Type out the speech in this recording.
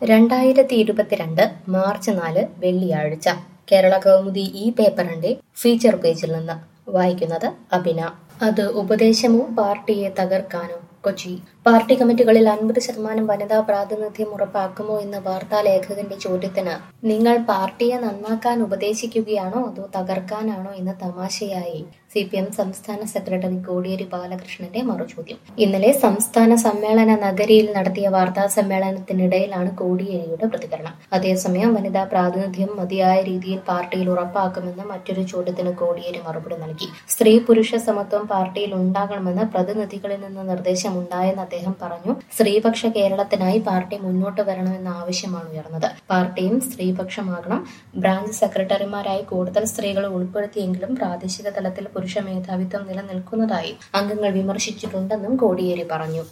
രണ്ടായിരത്തി ഇരുപത്തിരണ്ട് മാർച്ച് നാല് വെള്ളിയാഴ്ച കേരള കൗമുദി ഈ പേപ്പറിന്റെ ഫീച്ചർ പേജിൽ നിന്ന് വായിക്കുന്നത് അഭിന അത് ഉപദേശമോ പാർട്ടിയെ തകർക്കാനോ കൊച്ചി പാർട്ടി കമ്മിറ്റികളിൽ അൻപത് ശതമാനം വനിതാ പ്രാതിനിധ്യം ഉറപ്പാക്കുമോ എന്ന വാർത്താ ലേഖകന്റെ ചോദ്യത്തിന് നിങ്ങൾ പാർട്ടിയെ നന്നാക്കാൻ ഉപദേശിക്കുകയാണോ അതോ തകർക്കാനാണോ എന്ന തമാശയായി സി പി എം സംസ്ഥാന സെക്രട്ടറി കോടിയേരി ബാലകൃഷ്ണന്റെ മറുചോദ്യം ഇന്നലെ സംസ്ഥാന സമ്മേളന നഗരിയിൽ നടത്തിയ വാർത്താ സമ്മേളനത്തിനിടയിലാണ് കോടിയേരിയുടെ പ്രതികരണം അതേസമയം വനിതാ പ്രാതിനിധ്യം മതിയായ രീതിയിൽ പാർട്ടിയിൽ ഉറപ്പാക്കുമെന്ന് മറ്റൊരു ചോദ്യത്തിന് കോടിയേരി മറുപടി നൽകി സ്ത്രീ പുരുഷ സമത്വം പാർട്ടിയിൽ ഉണ്ടാകണമെന്ന് പ്രതിനിധികളിൽ നിന്ന് നിർദ്ദേശമുണ്ടായെന്ന് അദ്ദേഹം പറഞ്ഞു സ്ത്രീപക്ഷ കേരളത്തിനായി പാർട്ടി മുന്നോട്ട് വരണമെന്ന ആവശ്യമാണ് ഉയർന്നത് പാർട്ടിയും സ്ത്രീപക്ഷമാകണം ബ്രാഞ്ച് സെക്രട്ടറിമാരായി കൂടുതൽ സ്ത്രീകളെ ഉൾപ്പെടുത്തിയെങ്കിലും പ്രാദേശിക തലത്തിൽ പുരുഷ മേധാവിത്വം നിലനിൽക്കുന്നതായി അംഗങ്ങൾ വിമർശിച്ചിട്ടുണ്ടെന്നും കോടിയേരി പറഞ്ഞു